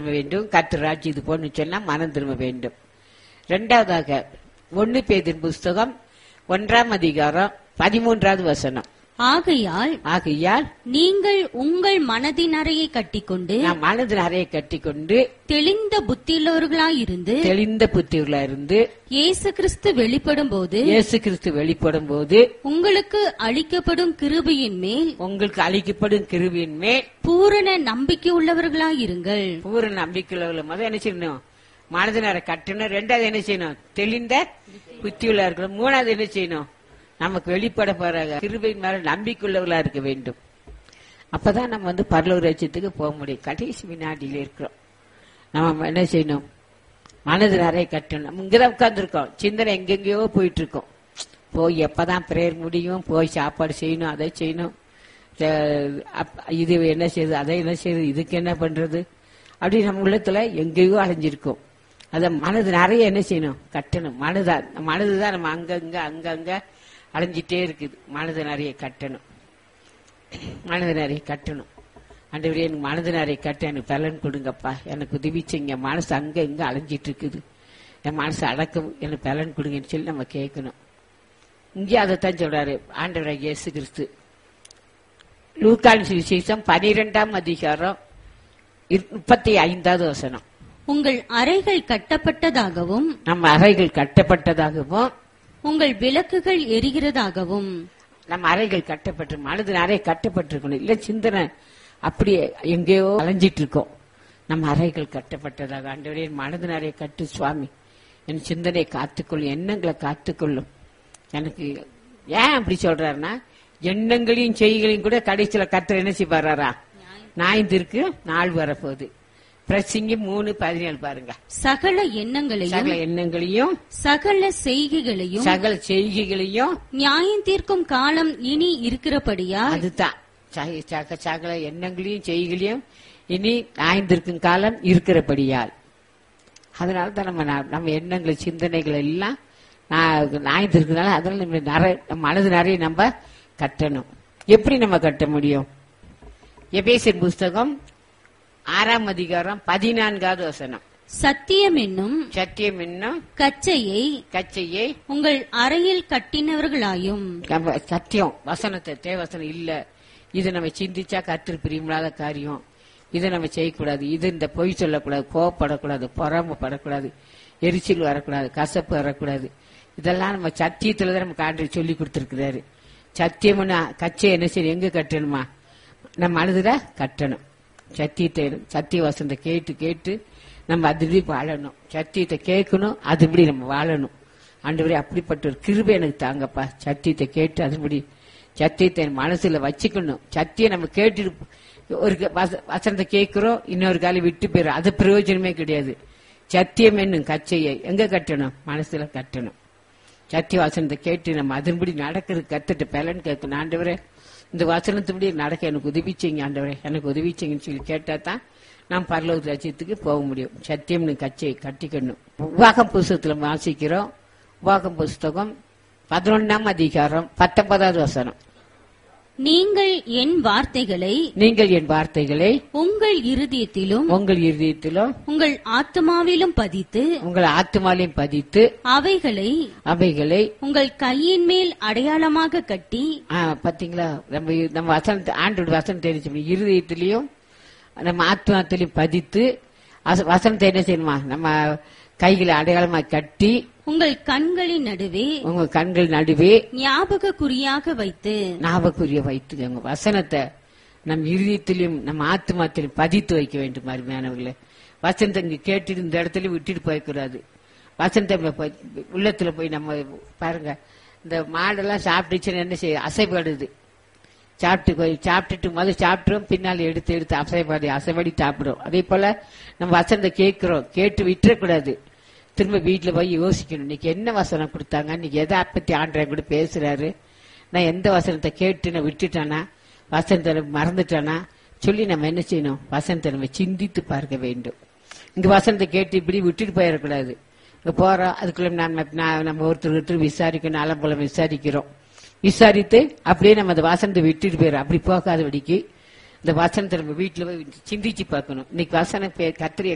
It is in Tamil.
திரும்ப வேண்டும் கர்த்தர் ராஜ்யம் இது போன்னு சொன்னா மனம் திரும்ப வேண்டும் இரண்டாவதாக ஒன்னு பேதின் புஸ்தகம் ஒன்றாம் அதிகாரம் பதிமூன்றாவது வசனம் ஆகையால் ஆகையால் நீங்கள் உங்கள் மனதின் அறையை கட்டிக்கொண்டு நாம் மனது நிறைய கட்டிக்கொண்டு தெளிந்த புத்தியுள்ளவர்களாயிருந்து தெளிந்த புத்தியுள்ள இருந்து இயேசு கிறிஸ்து வெளிப்படும் போது இயேசு கிறிஸ்து வெளிப்படும் போது உங்களுக்கு அளிக்கப்படும் கிருபையின் மேல் உங்களுக்கு அளிக்கப்படும் கிருவியின் மேல் பூரண நம்பிக்கை உள்ளவர்களாயிருங்கள் பூரண நம்பிக்கையுள்ள முதல் என்ன செய்யணும் மனது நேர கட்டணும் ரெண்டாவது என்ன செய்யணும் தெளிந்த புத்தியுள்ள இருக்கணும் மூணாவது என்ன செய்யணும் நமக்கு வெளிப்பட போற கிருபையின் மேல நம்பிக்கையுள்ளவர்களா இருக்க வேண்டும் அப்பதான் நம்ம வந்து பரலூர் ராஜ்யத்துக்கு போக முடியும் கடைசி வினாடியில இருக்கிறோம் நம்ம என்ன செய்யணும் மனது நிறைய கட்டணும் நம்ம இங்கதான் உட்கார்ந்துருக்கோம் சிந்தனை எங்கெங்கேயோ போயிட்டு இருக்கோம் போய் எப்பதான் பிரேயர் முடியும் போய் சாப்பாடு செய்யணும் அதை செய்யணும் அஹ் அப்- இது என்ன செய்யுது அதை என்ன செய்யுது இதுக்கு என்ன பண்றது அப்படி நம்ம உள்ளத்துல எங்கேயோ அலைஞ்சிருக்கோம் அத மனது நிறைய என்ன செய்யணும் கட்டணும் மனதா மனதுதான் நம்ம அங்கங்க அங்கங்க அலைஞ்சிட்டே இருக்குது மனது நிறைய கட்டணும் மனது நிறைய கட்டணும் ஆண்டவரே எனக்கு மனது நிறைய கட்ட எனக்கு பலன் கொடுங்கப்பா எனக்கு உதவி செய்யுங்க மனசு அங்க இங்க அலைஞ்சிட்டு இருக்குது என் மனசு அடக்கம் எனக்கு பலன் கொடுங்கன்னு சொல்லி நம்ம கேட்கணும் இங்கே அதைத்தான் சொல்றாரு ஆண்டவராக இயேசு கிறிஸ்து லூக்கான் சுவிசேஷம் பனிரெண்டாம் அதிகாரம் இரு- முப்பத்தி ஐந்தாவது வசனம் உங்கள் அறைகள் கட்டப்பட்டதாகவும் நம்ம அறைகள் கட்டப்பட்டதாகவும் உங்கள் விளக்குகள் எரிகிறதாகவும் நம்ம அறைகள் கட்டப்பட்டு மனது அறை கட்டப்பட்டிருக்கணும் இல்ல சிந்தனை அப்படியே எங்கேயோ அலைஞ்சிட்டு இருக்கோம் நம்ம அறைகள் கட்டப்பட்டதாக ஆண்டவரே என் மனது நிறைய கட்டு சுவாமி என் சிந்தனையை காத்துக்கொள்ளும் எண்ணங்களை காத்துக்கொள்ளும் எனக்கு ஏன் அப்படி சொல்றாருன்னா எண்ணங்களையும் செய்களையும் கூட கடைசியில கத்தர் என்ன செய்வாரா நாய்ந்திருக்கு நாள் வரப்போகுது பிரசிங்க மூணு பதினேழு பாருங்க சகல எண்ணங்களையும் சகல எண்ணங்களையும் சகல செய்கைகளையும் சகல செய்கைகளையும் நியாயம் தீர்க்கும் காலம் இனி இருக்கிறபடியா அதுதான் சக- சக- சகல எண்ணங்களையும் செய்களையும் இனி நாய்ந்திருக்கும் காலம் இருக்கிறபடியால் அதனால தான் நம்ம நா- நம்ம எண்ணங்கள் சிந்தனைகள் எல்லாம் நாய்ந்திருக்கனால அதனால நம்ம நிறைய நம்ம மனது நிறைய நம்ம கட்டணும் எப்படி நம்ம கட்ட முடியும் எபேசியர் புஸ்தகம் ஆறாம் அதிகாரம் பதினான்காவது வசனம் சத்தியம் என்னும் சத்தியம் என்னும் கச்சையை கச்சையை உங்கள் அறையில் கட்டினவர்களாயும் நம்ம சத்தியம் வசனத்தை தேவசனம் இல்ல இது நம்ம சிந்திச்சா கத்திரி பிரியமில்லாத காரியம் இதை நம்ம செய்யக்கூடாது இது இந்த பொய் சொல்லக்கூடாது கோவப்படக்கூடாது பொறாமப்படக்கூடாது எரிச்சல் வரக்கூடாது கசப்பு வரக்கூடாது இதெல்லாம் நம்ம சத்தியத்துல தான் நமக்கு ஆண்டு சொல்லி கொடுத்திருக்கிறாரு சத்தியம்னா கச்சை என்ன செய்யணும் எங்க கட்டணுமா நம்ம மனதுல கட்டணும் சத்தியத்தை சத்திய வசனத்தை கேட்டு கேட்டு நம்ம அதுபடி வாழணும் சத்தியத்தை கேட்கணும் அதுபடி நம்ம வாழணும் ஆண்டவரே அப்படிப்பட்ட ஒரு கிருபை எனக்கு தாங்கப்பா சத்தியத்தை கேட்டு அதுபடி சத்தியத்தை என் மனசுல வச்சுக்கணும் சத்தியம் நம்ம கேட்டு ஒரு க- வச- வசனத்தை கேட்கிறோம் இன்னொரு காலம் விட்டு போயிடும் அது பிரயோஜனமே கிடையாது சத்தியம் என்னும் கச்சையை எங்க கட்டணும் மனசுல கட்டணும் சத்திய வசனத்தை கேட்டு நம்ம அதன்படி நடக்கிறது கத்துட்டு பலன் கேட்கணும் ஆண்டவரே இந்த வசனத்துபடி நடக்க எனக்கு உதவி செய்யுங்க ஆண்டவரே எனக்கு உதவி செய்யுங்கன்னு சொல்லி கேட்டா தான் நாம் பரலோக ராஜ்யத்துக்கு போக முடியும் சத்தியம்னு கச்சையை கட்டிக்கணும் உபாகம் புஸ்தகத்துல வாசிக்கிறோம் உபாகம் புஸ்தகம் பதினொன்னாம் அதிகாரம் பத்தொன்பதாவது வசனம் நீங்கள் என் வார்த்தைகளை நீங்கள் என் வார்த்தைகளை உங்கள் இருதயத்திலும் உங்கள் இருதயத்திலும் உங்கள் ஆத்மாவிலும் பதித்து உங்கள் ஆத்மாலையும் பதித்து அவைகளை அவைகளை உங்கள் கையின் மேல் அடையாளமாக கட்டி ஆ, பாத்தீங்களா நம்ம இ- நம்ம வசனத்தை ஆண்டோட வசனம் தெரிஞ்சு இருதயத்திலையும் நம்ம ஆத்மாத்திலையும் பதித்து அச- வசனத்தை என்ன செய்யணுமா நம்ம கைகளை அடையாளமா கட்டி உங்கள் கண்களின் நடுவே உங்க கண்கள் நடுவே ஞாபக குறியாக வைத்து ஞாபகக்குரிய வைத்துக்கோங்க வசனத்தை நம் இருதயத்திலையும் நம்ம ஆத்மாத்திலையும் பதித்து வைக்க வேண்டும் அருமையானவர்களே வசனத்தை இங்க கேட்டுட்டு இந்த இடத்துல விட்டுட்டு போயக்கூடாது வசனத்தை நம்ம போய் உள்ளத்துல போய் நம்ம பாருங்க இந்த மாடெல்லாம் சாப்பிட்டுச்சுன்னு என்ன செய்ய அசைப்படுது சாப்பிட்டு போய் சாப்பிட்டுட்டு முதல்ல சாப்பிட்டுரும் பின்னால் எடுத்து எடுத்து அசைப்பாடி அசைப்படி சாப்பிடும் அதே போல நம்ம வசனத்தை கேட்கிறோம் கேட்டு விட்டுறக்கூடாது திரும்ப வீட்டுல போய் யோசிக்கணும் இன்னைக்கு என்ன வசனம் கொடுத்தாங்க இன்னைக்கு எதை பத்தி ஆண்டவன் கூட பேசுறாரு நான் எந்த வசனத்தை கேட்டு நான் விட்டுட்டானா வசனத்தை மறந்துட்டானா சொல்லி நம்ம என்ன செய்யணும் வசனத்தை நம்ம சிந்தித்து பார்க்க வேண்டும் இங்க வசனத்தை கேட்டு இப்படி விட்டுட்டு போயிடக்கூடாது இங்க போறோம் அதுக்குள்ள நம்ம நான் நம்ம ஒருத்தர் ஒருத்தர் விசாரிக்கணும் அலம்பலம் விசாரிக்கிறோம் விசாரித்து அப்படியே நம்ம அந்த வசனத்தை விட்டுட்டு போயிடும் அப்படி போகாதபடிக்கு இந்த வசனத்தை நம்ம வீட்டுல போய் சிந்திச்சு பார்க்கணும் இன்னைக்கு வசனம் கத்திரி